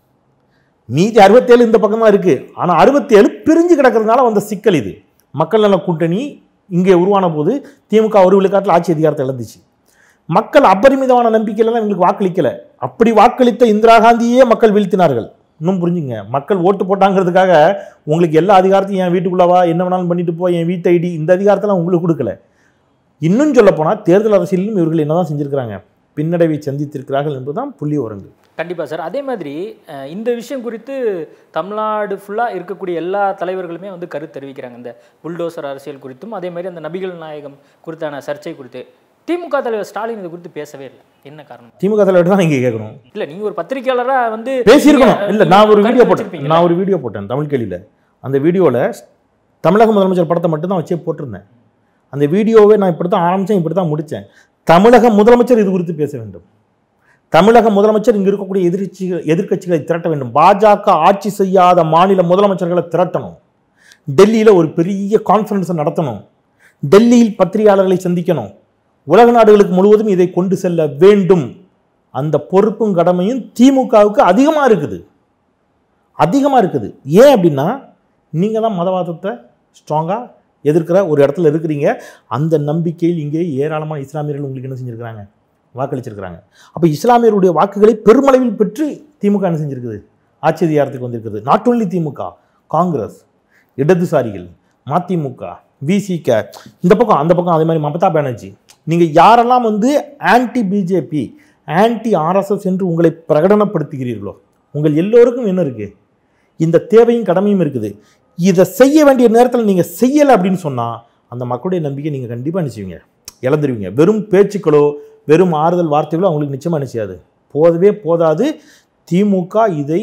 மீதி அறுபத்தேழு இந்த பக்கம் தான் இருக்குது ஆனால் அறுபத்தேழு பிரிஞ்சு கிடக்கிறதுனால வந்த சிக்கல் இது மக்கள் நல கூட்டணி இங்கே உருவான போது திமுக ஒரு விழுக்காட்டில் ஆட்சி அதிகாரத்தை இழந்துச்சு மக்கள் அபரிமிதமான நம்பிக்கையில தான் இவங்களுக்கு வாக்களிக்கல அப்படி வாக்களித்த இந்திரா காந்தியே மக்கள் வீழ்த்தினார்கள் இன்னும் புரிஞ்சுங்க மக்கள் ஓட்டு போட்டாங்கிறதுக்காக உங்களுக்கு எல்லா அதிகாரத்தையும் என் வீட்டுக்குள்ளவா என்ன வேணாலும் பண்ணிட்டு போ என் வீட்டு ஐடி இந்த அதிகாரத்தெல்லாம் உங்களுக்கு கொடுக்கல இன்னும் சொல்லப் போனால் தேர்தல் அரசியலிலும் இவர்கள் என்னதான் செஞ்சிருக்கிறாங்க பின்னடைவை சந்தித்திருக்கிறார்கள் என்பதுதான் புள்ளி உரங்கு கண்டிப்பா சார் அதே மாதிரி அஹ், இந்த விஷயம் குறித்து தமிழ்நாடு ஃபுல்லா இருக்கக்கூடிய எல்லா தலைவர்களுமே வந்து கருத்து தெரிவிக்கிறாங்க இந்த புல்டோசர் அரசியல் குறித்தும் அதே மாதிரி அந்த நபிகள் நாயகம் குறித்தான சர்ச்சை குறித்து திமுக தலைவர் ஸ்டாலின் இது குறித்து பேசவே இல்லை என்ன காரணம் திமுக தலைவர் தான் நீங்கள் கேட்கணும் இல்ல நீங்க ஒரு பத்திரிகையாளரா வந்து பேசியிருக்கணும் நீங்க- இல்லை நான் ஒரு கருத்து வீடியோ போட்டேன் வச்சிருப்பீங்கல்ல? நான் ஒரு வீடியோ போட்டேன் தமிழ் கேள்வியில் அந்த வீடியோவில் தமிழக முதலமைச்சர் படத்தை மட்டும் தான் வச்சே போட்டிருந்தேன் அந்த வீடியோவை நான் இப்படி தான் ஆரம்பித்தேன் இப்படி தான் முடித்தேன் தமிழக முதலமைச்சர் இது குறித்து பேச வேண்டும் தமிழக முதலமைச்சர் இங்கே இருக்கக்கூடிய எதிர்ச்சிகள் எதிர்க்கட்சிகளை திரட்ட வேண்டும் பாஜக ஆட்சி செய்யாத மாநில முதலமைச்சர்களை திரட்டணும் டெல்லியில் ஒரு பெரிய கான்ஃபரன்ஸை நடத்தணும் டெல்லியில் பத்திரிகையாளர்களை சந்திக்கணும் உலக நாடுகளுக்கு முழுவதும் இதை கொண்டு செல்ல வேண்டும் அந்த பொறுப்பும் கடமையும் திமுகவுக்கு அதிகமாக இருக்குது அதிகமாக இருக்குது ஏன் அப்படின்னா நீங்கள் தான் மதவாதத்தை ஸ்ட்ராங்காக எதிர்க்கிற ஒரு இடத்துல இருக்கிறீங்க அந்த நம்பிக்கையில் இங்கே ஏராளமான இஸ்லாமியர்கள் உங்களுக்கு என்ன செஞ்சுருக்கிறாங்க வாக்களிச்சிருக்கிறாங்க அப்போ இஸ்லாமியருடைய வாக்குகளை பெருமளவில் பெற்று திமுக என்ன செஞ்சிருக்குது ஆட்சி அதிகாரத்துக்கு வந்திருக்குது நாட் ஒன்லி திமுக காங்கிரஸ் இடதுசாரிகள் மதிமுக விசிக இந்த பக்கம் அந்த பக்கம் அதே மாதிரி மமதா பானர்ஜி நீங்கள் யாரெல்லாம் வந்து ஆன்டி பிஜேபி ஆன்டி ஆர்எஸ்எஸ் என்று உங்களை பிரகடனப்படுத்துகிறீர்களோ உங்கள் எல்லோருக்கும் என்ன இருக்குது இந்த தேவையும் கடமையும் இருக்குது இதை செய்ய வேண்டிய நேரத்தில் நீங்கள் செய்யலை அப்படின்னு சொன்னால் அந்த மக்களுடைய நம்பிக்கை நீங்கள் கண்டிப்பாக நினைச்சுவீங்க இழந்துருவீங்க வெறும் பேச்சுக்களோ வெறும் ஆறுதல் வார்த்தைகளோ அவங்களுக்கு நிச்சயமாக நினைச்சாது போதவே போதாது திமுக இதை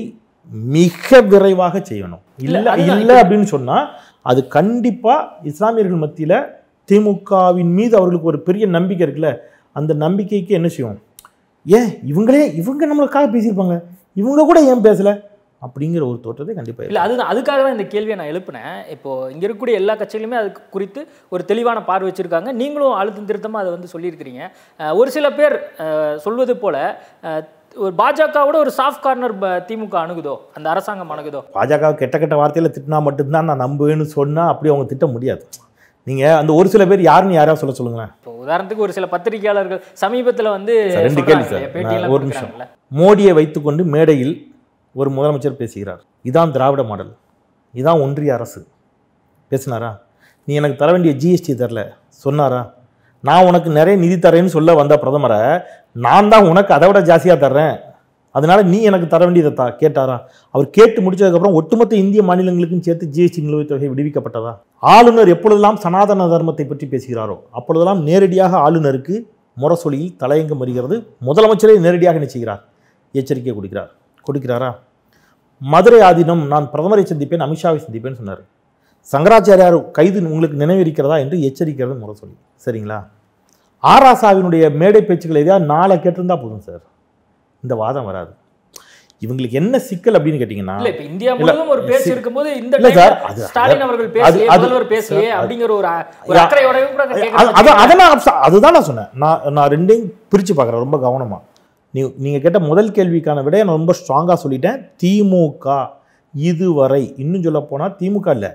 மிக விரைவாக செய்யணும் இல்ல, இல்லை அதுதான் இல்லை அப்படின்னு சொன்னால் அது கண்டிப்பாக இஸ்லாமியர்கள் மத்தியில் திமுகவின் மீது அவர்களுக்கு ஒரு பெரிய நம்பிக்கை இருக்குல்ல அந்த நம்பிக்கைக்கு என்ன செய்யும் ஏன் இவங்களே இவங்க நம்மளுக்காக பேசியிருப்பாங்க இவங்க கூட ஏன் பேசலை அப்படிங்கிற ஒரு தோற்றத்தை கண்டிப்பாக இல்லை அதுதான் அதுக்காக தான் இந்த கேள்வியை நான் எழுப்பினேன் இப்போ இங்கே இருக்கக்கூடிய எல்லா கட்சிகளுமே அதுக்கு குறித்து ஒரு தெளிவான பார்வை வச்சுருக்காங்க நீங்களும் அழுத்தம் திருத்தமாக அதை வந்து சொல்லியிருக்கிறீங்க அஹ் ஒரு சில பேர் அஹ், சொல்வது போல அஹ், ஒரு பாஜகவோட ஒரு சாஃப்ட் கார்னர் திமுக அணுகுதோ அந்த அரசாங்கம் அணுகுதோ பாஜக கெட்ட கெட்ட வார்த்தையில் திட்டினா மட்டும்தான் நான் நம்புவேன்னு சொன்னால் அப்படி அவங்க திட்ட முடியாது நீங்கள் அந்த ஒரு சில பேர் யாருன்னு யாராவது சொல்ல சொல்லுங்களேன் இப்போ உதாரணத்துக்கு ஒரு சில பத்திரிகையாளர்கள் சமீபத்தில் வந்து சார், ரெண்டு கேள்வி சொல்றாங்க, சார். பேட்டியெல்லாம் நான் ஒரு நிமிஷம். கொடுக்குறாங்கல்ல. மோடியை வைத்துக்கொண்டு மேடையில் ஒரு முதலமைச்சர் பேசுகிறார் இதான் திராவிட மாடல் இதான் ஒன்றிய அரசு பேசினாரா நீ எனக்கு தர வேண்டிய ஜிஎஸ்டி தரல சொன்னாரா நான் உனக்கு நிறைய நிதி தரேன்னு சொல்ல வந்த பிரதமரை நான் தான் உனக்கு அதை விட ஜாஸ்தியாக தர்றேன் அதனால நீ எனக்கு தர வேண்டியதை தா கேட்டாரா அவர் கேட்டு முடிச்சதுக்கப்புறம் ஒட்டுமொத்த இந்திய மாநிலங்களுக்கும் சேர்த்து ஜிஎஸ்டி நிலுவைத் தொகை விடுவிக்கப்பட்டதா ஆளுநர் எப்பொழுதெல்லாம் சனாதன தர்மத்தை பற்றி பேசுகிறாரோ அப்பொழுதெல்லாம் நேரடியாக ஆளுநருக்கு முரசொலியில் தலையங்கம் வருகிறது முதலமைச்சரே நேரடியாக நிச்சயிக்கிறார் எச்சரிக்கை கொடுக்கிறார் கொடுக்கிறாரா மதுரை ஆதீனம் நான் பிரதமரை சந்திப்பேன் அமித்ஷாவை சந்திப்பேன்னு சொன்னார் சங்கராச்சாரியார் கைது உங்களுக்கு நினைவிருக்கிறதா என்று எச்சரிக்கிறது முரசொலி சரிங்களா ஆராசாவினுடைய மேடை பேச்சுக்கள் எதையாவது நாளை கேட்டிருந்தா போதும் சார் இந்த வாதம் வராது இவங்களுக்கு என்ன சிக்கல் அப்படின்னு கேட்டிங்கன்னா இல்ல இப்ப இந்தியா இல்ல, முழுவதும் ஒரு பேச்சு சி- இருக்கும்போது இந்த இல்ல டைம்ல சார், அது- ஸ்டாலின் அவர்கள் அது- பேசலையே அது- முதல்வர் பேசலையே சார், அது- அப்படிங்கிற ஒரு அ- ஒரு யா- அக்கறையோட கூட அது- கேட்கறது அது- அதை நான் abs- அதுதான் நான் சொன்னேன் நான் நான் ரெண்டையும் பிரித்து பார்க்குறேன் ரொம்ப கவனமாக நீ நீங்கள் கேட்ட முதல் கேள்விக்கான விடையை நான் ரொம்ப ஸ்ட்ராங்காக சொல்லிட்டேன் திமுக இதுவரை இன்னும் சொல்ல போனால் திமுக இல்லை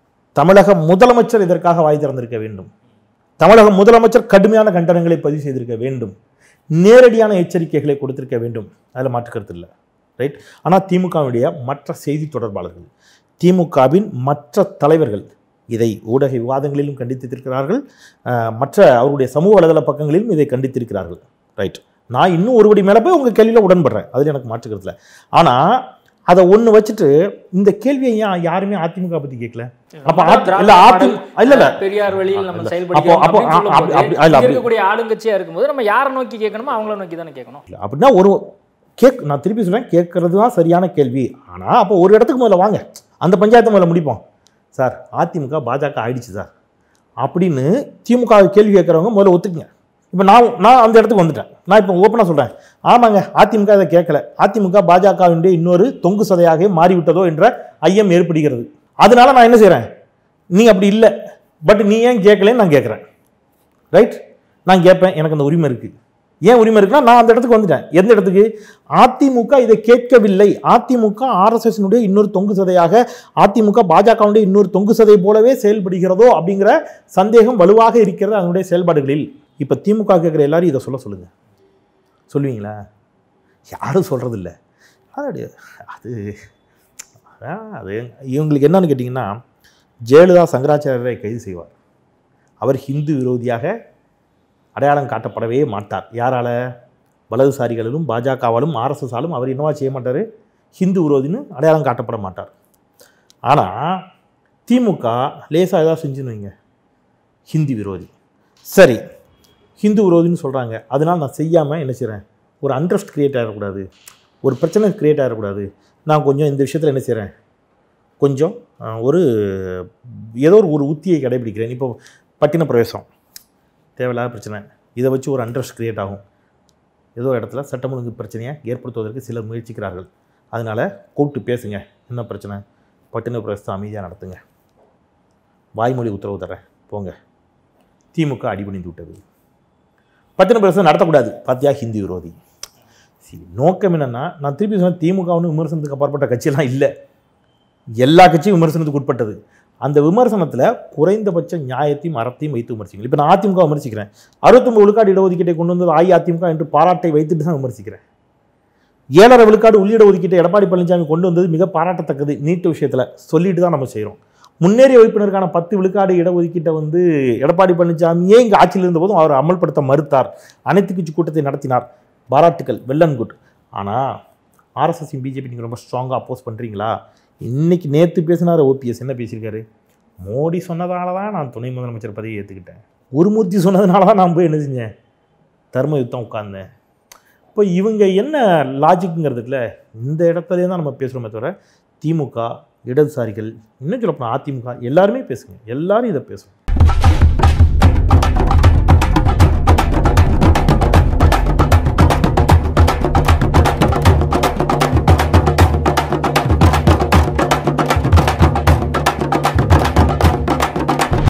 தமிழக முதலமைச்சர் இதற்காக வாய் திறந்திருக்க வேண்டும் தமிழக முதலமைச்சர் கடுமையான கண்டனங்களை பதிவு செய்திருக்க வேண்டும் நேரடியான எச்சரிக்கைகளை கொடுத்திருக்க வேண்டும் அதில் மாற்றுக்கருத்து இல்லை ரைட் ஆனால் திமுகவுடைய மற்ற செய்தி தொடர்பாளர்கள் திமுகவின் மற்ற தலைவர்கள் இதை ஊடக விவாதங்களிலும் கண்டித்திருக்கிறார்கள் அஹ், மற்ற அவருடைய சமூக வலைதள பக்கங்களிலும் இதை கண்டித்திருக்கிறார்கள் ரைட் நான் இன்னும் ஒருபடி மேலே போய் உங்கள் கேள்வியில் உடன்படுறேன் அதில் எனக்கு மாற்றுக்கிறதுல ஆனால் அதை ஒன்று வச்சுட்டு இந்த கேள்வியை ஏன் யாருமே அதிமுக பற்றி கேட்கல அப்போ திராவிட இல்லை மாடல், அதிமுக இல்லை இல்லை பெரியார் வழியில் நம்ம இல்ல. செயல்படுகிறோம் அப்போ- அப்படின்னு அப்போ- சொல்லும்போது, அப்படி- இல்ல, இங்க அப்படி- இருக்கக்கூடிய ஆளுங்கட்சியா இருக்கும்போது நம்ம யாரை நோக்கி கேட்கணுமோ அவங்கள நோக்கி தானே கேட்கணும் இல்லை அப்படின்னா ஒரு கேக் நான் திருப்பி சொல்றேன் கேட்கறது தான் சரியான கேள்வி ஆனால் அப்போ ஒரு இடத்துக்கு முதல்ல வாங்க அந்த பஞ்சாயத்து முதல்ல முடிப்போம் சார் அதிமுக பாஜக ஆயிடுச்சு சார் அப்படின்னு திமுக கேள்வி கேட்குறவங்க முதல்ல ஒத்துக்குங்க இப்போ நான் நான் அந்த இடத்துக்கு வந்துட்டேன் நான் இப்போ ஓப்பனாக சொல்கிறேன் ஆமாங்க அதிமுக இதை கேட்கல அதிமுக பாஜகவினுடைய இன்னொரு தொங்கு சதையாக மாறிவிட்டதோ என்ற ஐயம் ஏற்படுகிறது அதனால நான் என்ன செய்கிறேன் நீ அப்படி இல்லை பட் நீ ஏன் கேட்கலன்னு நான் கேட்குறேன் ரைட் நான் கேட்பேன் எனக்கு அந்த உரிமை இருக்குது ஏன் உரிமை இருக்குன்னா நான் அந்த இடத்துக்கு வந்துட்டேன் எந்த இடத்துக்கு அதிமுக இதை கேட்கவில்லை அதிமுக ஆர்எஸ்எஸ்னுடைய இன்னொரு தொங்கு சதையாக அதிமுக பாஜகவுடைய இன்னொரு தொங்கு சதை போலவே செயல்படுகிறதோ அப்படிங்கிற சந்தேகம் வலுவாக இருக்கிறது அதனுடைய செயல்பாடுகளில் இப்போ திமுக கேட்குற எல்லாரும் இதை சொல்ல சொல்லுங்க சொல்லுவீங்களா யாரும் சொல்கிறதில்ல அதோடைய அது அதான் அது இவங்களுக்கு என்னன்னு கேட்டிங்கன்னா ஜெயலலிதா சங்கராச்சாரியரை கைது செய்வார் அவர் ஹிந்து விரோதியாக அடையாளம் காட்டப்படவே மாட்டார் யாரால வலதுசாரிகளிலும் பாஜகவாலும் ஆர்எஸ்எஸ்ஸாலும் அவர் என்னவா செய்ய மாட்டார் ஹிந்து விரோதின்னு அடையாளம் காட்டப்பட மாட்டார் ஆனால் திமுக லேசாக ஏதாவது செஞ்சுன்னு வைங்க ஹிந்தி விரோதி சரி ஹிந்து விரோதின்னு சொல்கிறாங்க அதனால் நான் செய்யாமல் என்ன செய்கிறேன் ஒரு அண்ட்ரஸ்ட் கிரியேட் ஆகிடக்கூடாது ஒரு பிரச்சனை கிரியேட் ஆகிடக்கூடாது நான் கொஞ்சம் இந்த விஷயத்தில் என்ன செய்கிறேன் கொஞ்சம் அஹ், ஒரு ஏதோ ஒரு ஒரு உத்தியை கடைபிடிக்கிறேன் இப்போ பட்டின பிரவேசம் தேவையில்லாத பிரச்சனை இதை வச்சு ஒரு அண்ட்ரஸ்ட் கிரியேட் ஆகும் ஏதோ இடத்துல சட்டம் ஒழுங்கு பிரச்சனையை ஏற்படுத்துவதற்கு சிலர் முயற்சிக்கிறார்கள் அதனால் கூப்பிட்டு பேசுங்க என்ன பிரச்சனை பட்டின பிரவேசத்தை அமைதியாக நடத்துங்க வாய்மொழி உத்தரவு தரேன் போங்க திமுக அடிபணிந்து விட்டது பட்டின பிரவேசம் நடத்தக்கூடாது பாத்தியா ஹிந்தி விரோதி சரி நோக்கம் என்னென்னா நான் திருப்பி சொன்னேன் திமுக ஒன்று விமர்சனத்துக்கு அப்பாற்பட்ட கட்சியெல்லாம் இல்லை எல்லா கட்சியும் விமர்சனத்துக்கு உட்பட்டது அந்த விமர்சனத்தில் குறைந்தபட்ச நியாயத்தையும் அறத்தையும் வைத்து விமர்சிக்கணும் இப்போ நான் அதிமுக விமர்சிக்கிறேன் அறுபத்தொம்பது விழுக்காடு இடஒதுக்கீட்டை கொண்டு வந்தது அஇஅதிமுக என்று பாராட்டை வைத்துட்டு தான் விமர்சிக்கிறேன் ஏழரை விழுக்காடு உள்ளிட ஒதுக்கீட்டை எடப்பாடி பழனிசாமி கொண்டு வந்தது மிக பாராட்டத்தக்கது நீட்டு விஷயத்தில் சொல்லிட்டு தான் நம்ம செய்கிறோம் முன்னேறிய வகுப்பினருக்கான பத்து விழுக்காடு இடஒதுக்கீட்டை வந்து எடப்பாடி பழனிசாமியே இங்கே ஆட்சியில் இருந்தபோதும் அவர் அமல்படுத்த மறுத்தார் அனைத்து கட்சி கூட்டத்தை நடத்தினார் பாராட்டுக்கள் வெல் அண்ட் குட் ஆனால் ஆர்எஸ்எஸ் பிஜேபி நீங்கள் ரொம்ப ஸ்ட்ராங்காக அப்போஸ் பண்ணுறீங்களா இன்னைக்கு நேற்று பேசினார் ஓபிஎஸ் என்ன பேசியிருக்காரு மோடி சொன்னதால தான் நான் துணை முதலமைச்சர் பதவியை ஏற்றுக்கிட்டேன் குருமூர்த்தி சொன்னதுனால தான் நான் போய் என்ன செஞ்சேன் தர்ம யுத்தம் உட்கார்ந்தேன் இப்போ இவங்க என்ன லாஜிக்குங்கிறதுல இந்த இடத்துலேயே தான் நம்ம பேசுகிறோமே தவிர திமுக இடதுசாரிகள் இன்னும் சொல்லப்போனால் அதிமுக எல்லாருமே பேசுங்க எல்லாரும் இதை பேசுங்க